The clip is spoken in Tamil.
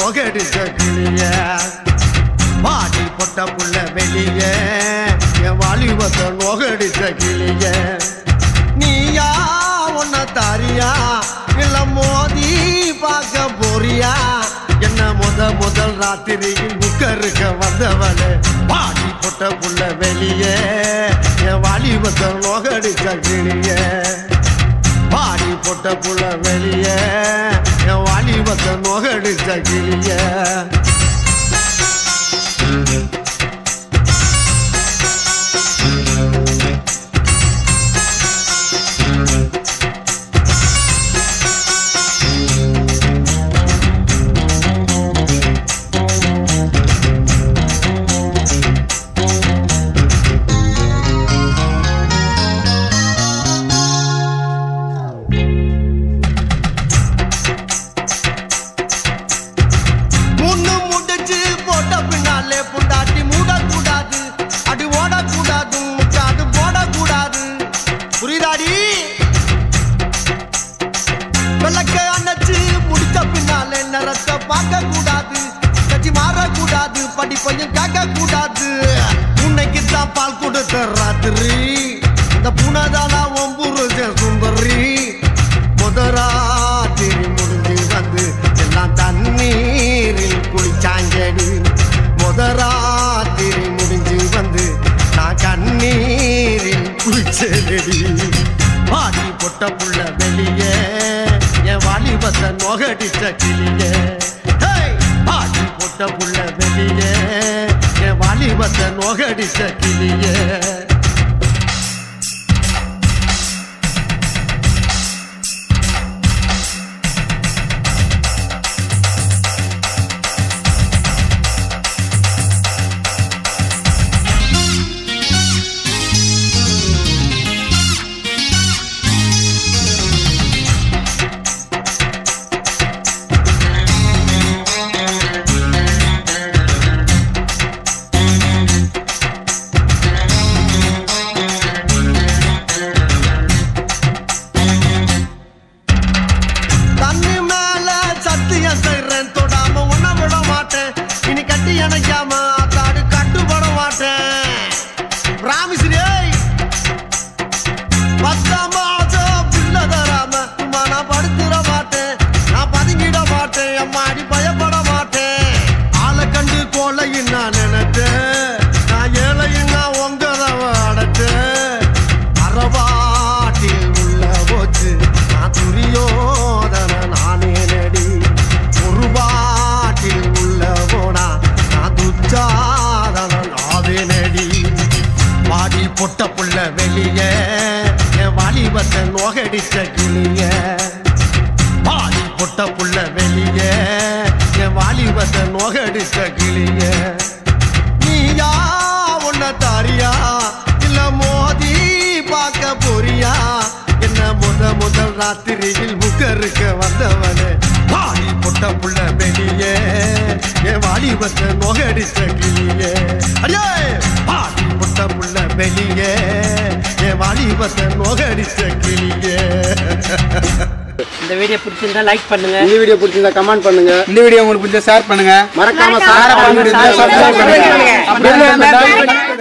நோகடிச்ச கிளிய பாடி பொட்ட புள்ள வெளிய என் வாலிபத்தை நோகடிச்ச கிளிய நீயா உன்ன தாரியா இல்ல மோதி பார்க்க போறியா என்ன முத முதல் ராத்திரியில் முக்கருக்க வந்தவளே பாடி பொட்ட புள்ள வெளிய என் வாலிபத்தை நோகடிச்ச கிளிய பாடி பொட்ட புள்ள வெளிய என் வாலிபத்தை நோகடிச்ச கிளிய முன்னு முடிச்சு போட்ட பின்னாலே புண்டாட்டி மூடக்கூடாது அடி ஓடக்கூடாது முச்சாடு போடக்கூடாது புரியுதாடி விளக்க அணைச்சு முடிச்ச பின்னாலே நிறத்தை பார்க்க கூடாது கட்சி மாறக்கூடாது படிப்பையும் கேட்க கூடாது உன்னைக்கு தான் பால் கொடுத்த ராத்திரி இந்த புனதானா ஒம்புருஜ சுந்தரி முதராத்திரி முடிஞ்சு வந்து எல்லாம் தண்ணீரில் குளிச்சாங்கடி முதராத்திரி முடிஞ்சு வந்து நான் கண்ணீரில் குளிச்சேடி பாடி பொட்ட புள்ள வெளியே என் வாலிபத்தை நோகடிச்ச கிளியே ஹேய்! பாடி பொட்ட புள்ள வெளியே என் வாலிபத்தை நோகடிச்ச கிளியே தண்ணி மேல சத்தியம் செய்றேன் தொடாம உன்ன விட மாட்டேன் இனி கட்டி அணைக்காம அத்தாடு கட்டுப்பட மாட்டேன் ராமிஸ்ரீ பத்தாம ஆசை புள்ள தராம சும்மா நான் படுத்துட மாட்டேன் நான் பதுங்கிட மாட்டேன் அம்மாடி பயப்பட மாட்டேன் ஆளை கண்டு கோலையும் நான் நினைச்சேன் நான் ஏழையும் நான் உங்கதவ அடைச்சேன் அறவாட்டில் உள்ள போச்சு நான் துரியோதன நானே நடி ஒரு பாட்டில் உள்ள போனா நான் துச்சாதன நாவே நடி வாடி பொட்ட புள்ள வெளிய என் வாலிபத்தை நோகடிச்ச கிளிய வாடி பொட்ட புள்ள வெளிய என் வாலிபத்தை நோகடிச்ச கிளிய நீயா உன்ன தாரியா இல்ல மோதி பார்க்க போறியா என்ன முத முதல் ராத்திரியில் முக்கருக்க வந்தவனே வாடி பொட்ட புள்ள வெளியே என் வாலிபத்தை நோகடிச்ச கிளியே அடியே வாடி பொட்ட புள்ள வெளியே என் வாலிபத்தை நோகடிச்ச கிளியே இந்த வீடியோ பிடிச்சிருந்தா லைக் பண்ணுங்க இந்த வீடியோ பிடிச்சிருந்தா கமெண்ட் பண்ணுங்க இந்த வீடியோ உங்களுக்கு பிடிச்சா ஷேர் பண்ணுங்க மறக்காம மறக்காம சார subscribe பண்ணுங்க பண்ணுங்க. Subscribe பண்ணுங்க. அப்படியே Bell button